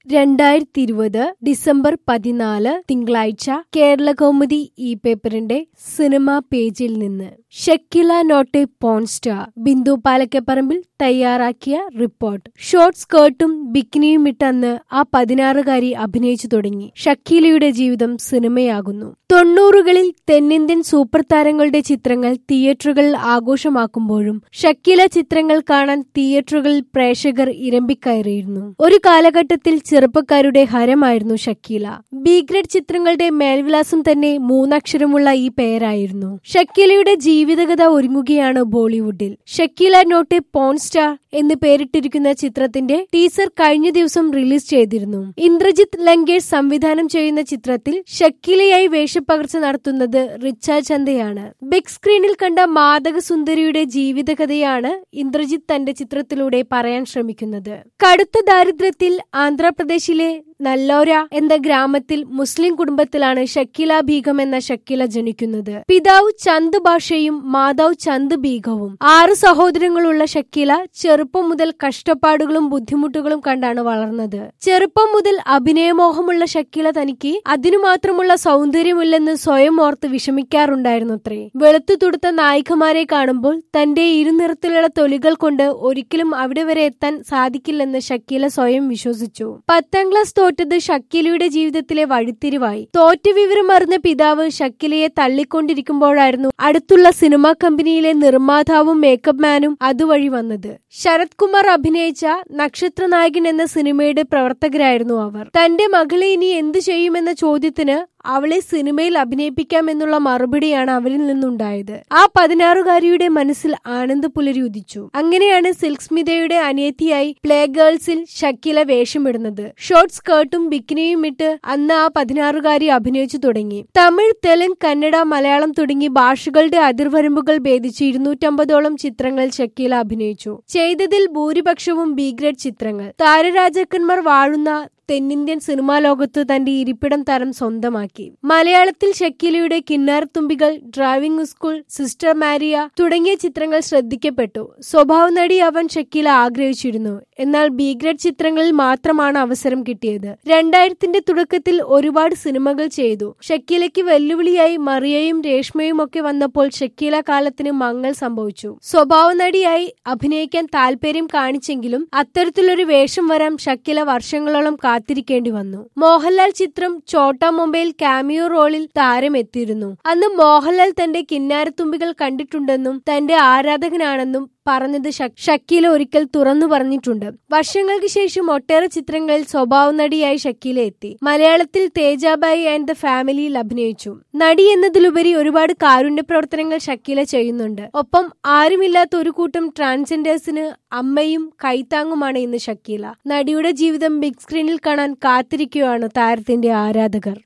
രണ്ടായിരത്തി ഇരുപത് ഡിസംബർ പതിനാല് തിങ്കളാഴ്ച കേരള കൗമുദി ഈ പേപ്പറിന്റെ സിനിമാ പേജിൽ നിന്ന് Shakeela not porn star Bindu Palakkaparambil തയ്യാറാക്കിയ റിപ്പോർട്ട് ഷോർട്ട് സ്കേർട്ടും ബിക്കിനിയും ഇട്ടന്ന് ആ പതിനാറുകാരി അഭിനയിച്ചു തുടങ്ങി ഷക്കീലയുടെ ജീവിതം സിനിമയാകുന്നു തൊണ്ണൂറുകളിൽ തെന്നിന്ത്യൻ സൂപ്പർ താരങ്ങളുടെ ചിത്രങ്ങൾ തിയേറ്ററുകളിൽ ആഘോഷമാക്കുമ്പോഴും ഷക്കീല ചിത്രങ്ങൾ കാണാൻ തിയേറ്ററുകളിൽ പ്രേക്ഷകർ ഇരമ്പിക്കയറിയിരുന്നു ഒരു കാലഘട്ടത്തിൽ ചെറുപ്പക്കാരുടെ ഹരമായിരുന്നു ഷക്കീല ബി ഗ്രേഡ് ചിത്രങ്ങളുടെ മേൽവിലാസം തന്നെ മൂന്നക്ഷരമുള്ള ഈ പേരായിരുന്നു ഷക്കീലയുടെ ജീവിതകഥ ഒരുങ്ങുകയാണ് ബോളിവുഡിൽ ഷക്കീല നോട്ട് പോൺ സ്റ്റാർ എന്ന് പേരിട്ടിരിക്കുന്ന ചിത്രത്തിന്റെ ടീസർ കഴിഞ്ഞ ദിവസം റിലീസ് ചെയ്തിരുന്നു ഇന്ദ്രജിത്ത് ലങ്കേഷ് സംവിധാനം ചെയ്യുന്ന ചിത്രത്തിൽ ഷക്കീലയായി വേഷപ്പകർച്ച നടത്തുന്നത് റിച്ച ചന്ദയാണ് ബിഗ് സ്ക്രീനിൽ കണ്ട മാദക സുന്ദരിയുടെ ജീവിതകഥയാണ് ഇന്ദ്രജിത്ത് തന്റെ ചിത്രത്തിലൂടെ പറയാൻ ശ്രമിക്കുന്നത് കടുത്ത ദാരിദ്ര്യത്തിൽ ആന്ധ്രാപ്രദേശിലെ നല്ലോര എന്ന ഗ്രാമത്തിൽ മുസ്ലിം കുടുംബത്തിലാണ് ഷക്കീല ബീഗം എന്ന ഷക്കീല ജനിക്കുന്നത് പിതാവ് ചന്ദ് ഭാഷയും മാതാവ് ചന്ദ് ബീഗവും ആറ് സഹോദരങ്ങളുള്ള ഷക്കീല ചെറുപ്പം മുതൽ കഷ്ടപ്പാടുകളും ബുദ്ധിമുട്ടുകളും കണ്ടാണ് വളർന്നത് ചെറുപ്പം മുതൽ അഭിനയമോഹമുള്ള ഷക്കീല തനിക്ക് അതിനു മാത്രമുള്ള സൗന്ദര്യമില്ലെന്ന് സ്വയം ഓർത്ത് വിഷമിക്കാറുണ്ടായിരുന്നു അത്രേ വെളുത്തു തുടുത്ത നായികമാരെ കാണുമ്പോൾ തന്റെ ഇരുനിറത്തിലുള്ള തൊലികൾ കൊണ്ട് ഒരിക്കലും അവിടെ വരെ എത്താൻ സാധിക്കില്ലെന്ന് ഷക്കീല സ്വയം വിശ്വസിച്ചു പത്താം ക്ലാസ് തോറ്റത് ഷക്കീലയുടെ ജീവിതത്തിലെ വഴിത്തിരിവായി തോറ്റ വിവരം അറിഞ്ഞ പിതാവ് ഷക്കീലയെ തള്ളിക്കൊണ്ടിരിക്കുമ്പോഴായിരുന്നു അടുത്തുള്ള സിനിമാ കമ്പനിയിലെ നിർമ്മാതാവും മേക്കപ്പ് മാനും അതുവഴി വന്നത് ശരത് കുമാർ അഭിനയിച്ച നക്ഷത്ര നായകൻ എന്ന സിനിമയുടെ പ്രവർത്തകരായിരുന്നു അവർ തന്റെ മകളെ ഇനി എന്തു ചെയ്യുമെന്ന ചോദ്യത്തിന് അവളെ സിനിമയിൽ അഭിനയിപ്പിക്കാമെന്നുള്ള മറുപടിയാണ് അവരിൽ നിന്നുണ്ടായത് ആ പതിനാറുകാരിയുടെ മനസ്സിൽ ആനന്ദ പുലരി ഉദിച്ചു അങ്ങനെയാണ് സിൽക്ക് സ്മിതയുടെ അനിയത്തിയായി പ്ലേ ഗേൾസിൽ ഷക്കീല വേഷമിടുന്നത് ഷോർട്ട് സ്കേർട്ടും ബിക്കിനിയും ഇട്ട് അന്ന് ആ പതിനാറുകാരി അഭിനയിച്ചു തുടങ്ങി തമിഴ് തെലുങ്ക് കന്നഡ മലയാളം തുടങ്ങി ഭാഷകളുടെ അതിർവരമ്പുകൾ ഭേദിച്ച് ഇരുന്നൂറ്റമ്പതോളം ചിത്രങ്ങളിൽ ഷക്കീല അഭിനയിച്ചു ചെയ്തതിൽ ഭൂരിപക്ഷവും ബി ഗ്രേഡ് ചിത്രങ്ങൾ താരരാജാക്കന്മാർ വാഴുന്ന തെന്നിന്ത്യൻ സിനിമാ ലോകത്ത് തന്റെ ഇരിപ്പിടം തരം സ്വന്തമാക്കി മലയാളത്തിൽ ഷക്കീലയുടെ കിന്നാരത്തുമ്പികൾ ഡ്രൈവിംഗ് സ്കൂൾ സിസ്റ്റർ മാരിയ തുടങ്ങിയ ചിത്രങ്ങൾ ശ്രദ്ധിക്കപ്പെട്ടു സ്വഭാവ നടി അവൻ ഷക്കീല ആഗ്രഹിച്ചിരുന്നു എന്നാൽ ബി ഗ്രേഡ് ചിത്രങ്ങളിൽ മാത്രമാണ് അവസരം കിട്ടിയത് രണ്ടായിരത്തിന്റെ തുടക്കത്തിൽ ഒരുപാട് സിനിമകൾ ചെയ്തു ഷക്കീലയ്ക്ക് വെല്ലുവിളിയായി മറിയയും രേഷ്മയും ഒക്കെ വന്നപ്പോൾ ഷക്കീല കാലത്തിന് മങ്ങൽ സംഭവിച്ചു സ്വഭാവ നടിയായി അഭിനയിക്കാൻ താല്പര്യം കാണിച്ചെങ്കിലും അത്തരത്തിലൊരു വേഷം വരാൻ ഷക്കീല വർഷങ്ങളോളം കാത്തിരിക്കേണ്ടി വന്നു മോഹൻലാൽ ചിത്രം ചോട്ടാ മൊബൈൽ കാമിയോ റോളിൽ താരം എത്തിയിരുന്നു അന്ന് മോഹൻലാൽ തന്റെ കിന്നാരത്തുമ്പികൾ കണ്ടിട്ടുണ്ടെന്നും തന്റെ ആരാധകനാണെന്നും പറഞ്ഞത് ഷക്കീല ഒരിക്കൽ തുറന്നു പറഞ്ഞിട്ടുണ്ട് വർഷങ്ങൾക്ക് ശേഷം ഒട്ടേറെ ചിത്രങ്ങളിൽ സ്വഭാവ നടിയായി ഷക്കീല എത്തി മലയാളത്തിൽ തേജാബായി ആൻഡ് ദ ഫാമിലിയിൽ അഭിനയിച്ചു നടി എന്നതിലുപരി ഒരുപാട് കാരുണ്യ പ്രവർത്തനങ്ങൾ ഷക്കീല ചെയ്യുന്നുണ്ട് ഒപ്പം ആരുമില്ലാത്ത ഒരു കൂട്ടം ട്രാൻസ്ജെൻഡേഴ്സിന് അമ്മയും കൈത്താങ്ങുമാണ് ഇന്ന് ഷക്കീല നടിയുടെ ജീവിതം ബിഗ് സ്ക്രീനിൽ കാണാൻ കാത്തിരിക്കുകയാണ് താരത്തിന്റെ ആരാധകർ